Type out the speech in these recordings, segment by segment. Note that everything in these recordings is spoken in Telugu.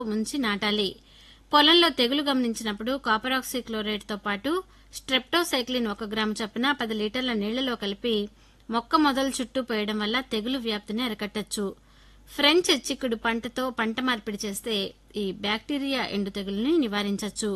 ముంచి నాటాలి పొలంలో తెగులు గమనించినప్పుడు కాపరాక్సీ క్లోరైడ్తో పాటు స్ట్రెప్టోసైక్లిన్ ఒక గ్రాము చొప్పున పది లీటర్ల నీళ్లలో కలిపి మొక్క మొదలు చుట్టూ పోయడం వల్ల తెగులు వ్యాప్తిని అరికట్టచ్చు ఫ్రెంచ్ చిక్కుడు పంటతో పంట మార్పిడి చేస్తే ఈ బ్యాక్టీరియా ఎండు తెగులుని నివారించవచ్చు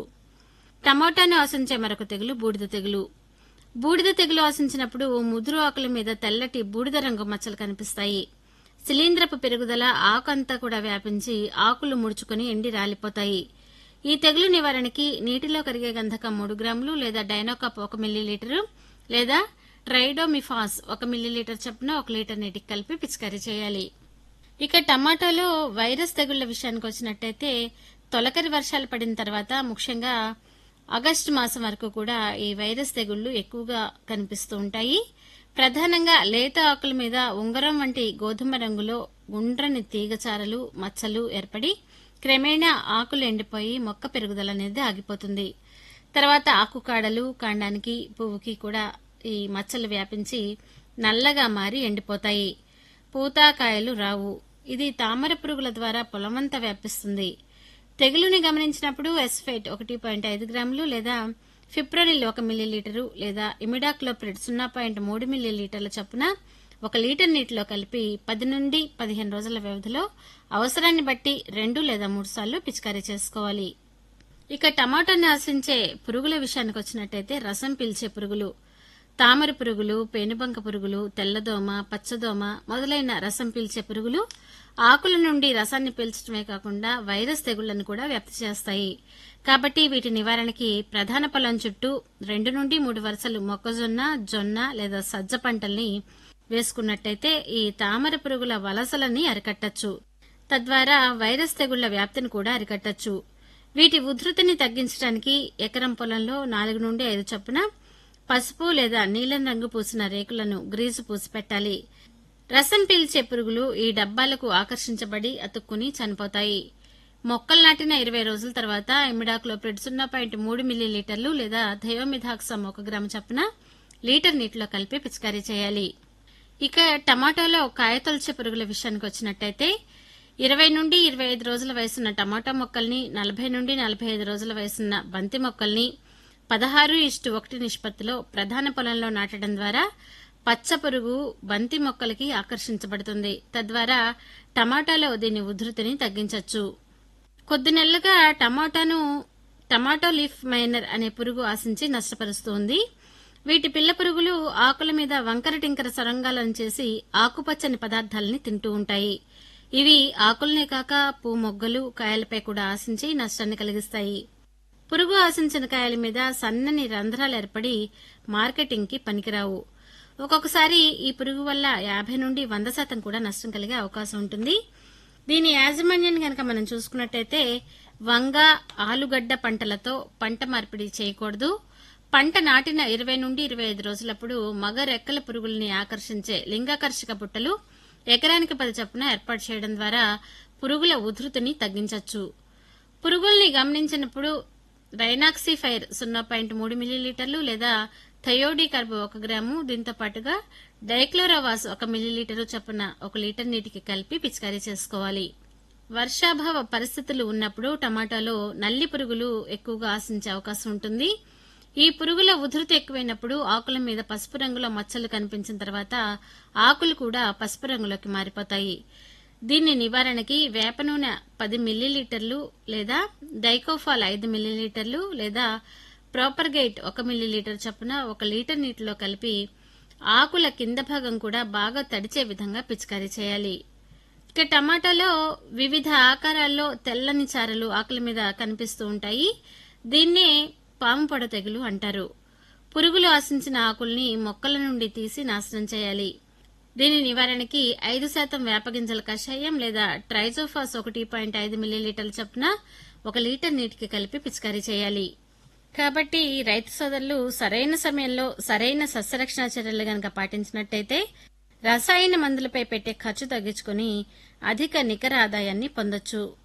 టమోటాను ఆశించే మరొక తెగులు బూడిద తెగులు బూడిద తెగులు ఆశించినప్పుడు ముదురు ఆకుల మీద తెల్లటి బూడిద రంగు మచ్చలు కనిపిస్తాయి శిలీంద్రపు పెరుగుదల ఆకంతా కూడా వ్యాపించి ఆకులు ముడుచుకొని ఎండి రాలిపోతాయి ఈ తెగులు నివారణకి నీటిలో కరిగే గంధకం మూడు గ్రాములు లేదా డైనోకాప్ ఒక మిల్లీలీటరు లేదా ట్రైడోమిఫాస్ ఒక మిల్లీలీటర్ చొప్పున ఒక లీటర్ నీటికి కలిపి పిచికారీ చేయాలి ఇక టమాటాలో వైరస్ తెగుళ్ల విషయానికి వచ్చినట్టయితే తొలకరి వర్షాలు పడిన తర్వాత ముఖ్యంగా ఆగస్టు మాసం వరకు కూడా ఈ వైరస్ తెగుళ్లు ఎక్కువగా కనిపిస్తూ ఉంటాయి ప్రధానంగా లేత ఆకుల మీద ఉంగరం వంటి గోధుమ రంగులో గుండ్రని తీగచారలు మచ్చలు ఏర్పడి క్రమేణా ఆకులు ఎండిపోయి మొక్క పెరుగుదల అనేది ఆగిపోతుంది తర్వాత ఆకు కాడలు కాండానికి పువ్వుకి కూడా ఈ మచ్చలు వ్యాపించి నల్లగా మారి ఎండిపోతాయి పూత కాయలు రావు ఇది తామర పురుగుల ద్వారా పొలమంతా వ్యాపిస్తుంది తెగులుని గమనించినప్పుడు ఎస్ఫేట్ ఒకటి పాయింట్ ఐదు గ్రాములు లేదా ఫిప్రోనిల్ ఒక మిల్లీలీటరు లేదా ఇమిడాక్లోప్రిడ్ సున్నా పాయింట్ మూడు మిల్లీలీటర్ల చొప్పున ఒక లీటర్ నీటిలో కలిపి పది నుండి పదిహేను రోజుల వ్యవధిలో అవసరాన్ని బట్టి రెండు లేదా మూడు సార్లు పిచికారీ చేసుకోవాలి ఇక టమాటాని ఆశించే పురుగుల విషయానికి వచ్చినట్టయితే రసం పీల్చే పురుగులు తామర పురుగులు పేనుబంక పురుగులు తెల్లదోమ పచ్చదోమ మొదలైన రసం పీల్చే పురుగులు ఆకుల నుండి రసాన్ని పీల్చడమే కాకుండా వైరస్ తెగుళ్లను కూడా వ్యాప్తి చేస్తాయి కాబట్టి వీటి నివారణకి ప్రధాన పొలం చుట్టూ రెండు నుండి మూడు వరుసలు మొక్కజొన్న జొన్న లేదా సజ్జ పంటల్ని వేసుకున్నట్టయితే ఈ తామర పురుగుల వలసలని అరికట్టచ్చు తద్వారా వైరస్ తెగుళ్ల వ్యాప్తిని కూడా అరికట్టచ్చు వీటి ఉధృతిని తగ్గించడానికి ఎకరం పొలంలో నాలుగు నుండి ఐదు చొప్పున పసుపు లేదా నీలం రంగు పూసిన రేకులను గ్రీజు పూసి పెట్టాలి రసం పీల్చే పురుగులు ఈ డబ్బాలకు ఆకర్షించబడి అతుక్కుని చనిపోతాయి మొక్కలు నాటిన ఇరవై రోజుల తర్వాత ఇమిడాక్లోప్రిడ్ సున్నా పాయింట్ మూడు మిల్లీలీటర్లు లేదా థయోమిథాక్సమ్ ఒక గ్రాము చొప్పున లీటర్ నీటిలో కలిపి పిచికారీ చేయాలి ఇక టమాటాలో కాయతొలచే పురుగుల విషయానికి వచ్చినట్టయితే ఇరవై నుండి ఇరవై ఐదు రోజుల వయసున్న టమాటా మొక్కల్ని నలభై నుండి నలభై ఐదు రోజుల వయసున్న బంతి మొక్కల్ని పదహారు ఇష్టు ఒకటి నిష్పత్తిలో ప్రధాన పొలంలో నాటడం ద్వారా పచ్చ పురుగు బంతి మొక్కలకి ఆకర్షించబడుతుంది తద్వారా టమాటాలో దీని ఉధృతిని తగ్గించవచ్చు కొద్ది నెలలుగా టమాటాను టమాటో లీఫ్ మైనర్ అనే పురుగు ఆశించి నష్టపరుస్తుంది వీటి పిల్ల పురుగులు ఆకుల మీద వంకర టింకర సొరంగాలను చేసి ఆకుపచ్చని పదార్థాలని తింటూ ఉంటాయి ఇవి ఆకులనే కాక పూ మొగ్గలు కాయలపై కూడా ఆశించి నష్టాన్ని కలిగిస్తాయి పురుగు ఆశించిన కాయల మీద సన్నని రంధ్రాలు ఏర్పడి మార్కెటింగ్ కి పనికిరావు ఒక్కొక్కసారి ఈ పురుగు వల్ల యాభై నుండి వంద శాతం కూడా నష్టం కలిగే అవకాశం ఉంటుంది దీని యాజమాన్యాన్ని గనక మనం చూసుకున్నట్టయితే వంగ ఆలుగడ్డ పంటలతో పంట మార్పిడి చేయకూడదు పంట నాటిన ఇరవై నుండి ఇరవై ఐదు రోజులప్పుడు మగ రెక్కల పురుగుల్ని ఆకర్షించే లింగాకర్షక పుట్టలు ఎకరానికి పది చొప్పున ఏర్పాటు చేయడం ద్వారా పురుగుల ఉధృతిని తగ్గించవచ్చు పురుగుల్ని గమనించినప్పుడు రైనాక్సిఫైర్ సున్నా పాయింట్ మూడు మిల్లీలీటర్లు లేదా థయోడీ కార్బో ఒక గ్రాము దీంతో పాటుగా డైక్లోరోవాస్ ఒక మిల్లీలీటరు చొప్పున ఒక లీటర్ నీటికి కలిపి పిచికారీ చేసుకోవాలి వర్షాభావ పరిస్థితులు ఉన్నప్పుడు టమాటాలో నల్లి పురుగులు ఎక్కువగా ఆశించే అవకాశం ఉంటుంది ఈ పురుగుల ఉధృతి ఎక్కువైనప్పుడు ఆకుల మీద పసుపు రంగులో మచ్చలు కనిపించిన తర్వాత ఆకులు కూడా పసుపు రంగులోకి మారిపోతాయి దీని నివారణకి వేప నూనె పది మిల్లీలీటర్లు లేదా డైకోఫాల్ ఐదు మిల్లీలీటర్లు లేదా ప్రోపర్గైట్ ఒక మిల్లీలీటర్ చొప్పున ఒక లీటర్ నీటిలో కలిపి ఆకుల కింద భాగం కూడా బాగా తడిచే విధంగా పిచికారీ చేయాలి ఇక టమాటాలో వివిధ ఆకారాల్లో తెల్లని చారలు ఆకుల మీద కనిపిస్తూ ఉంటాయి దీన్నే పాము పొడ తెగులు అంటారు పురుగులు ఆశించిన ఆకుల్ని మొక్కల నుండి తీసి నాశనం చేయాలి దీని నివారణకి ఐదు శాతం వేపగింజల కషాయం లేదా ట్రైజోఫాస్ ఒకటి పాయింట్ ఐదు మిల్లీలీటర్ల చొప్పున ఒక లీటర్ నీటికి కలిపి పిచికారీ చేయాలి కాబట్టి రైతు సోదరులు సరైన సమయంలో సరైన సస్యరక్షణ చర్యలు గనక పాటించినట్టయితే రసాయన మందులపై పెట్టే ఖర్చు తగ్గించుకుని అధిక నికర ఆదాయాన్ని పొందొచ్చు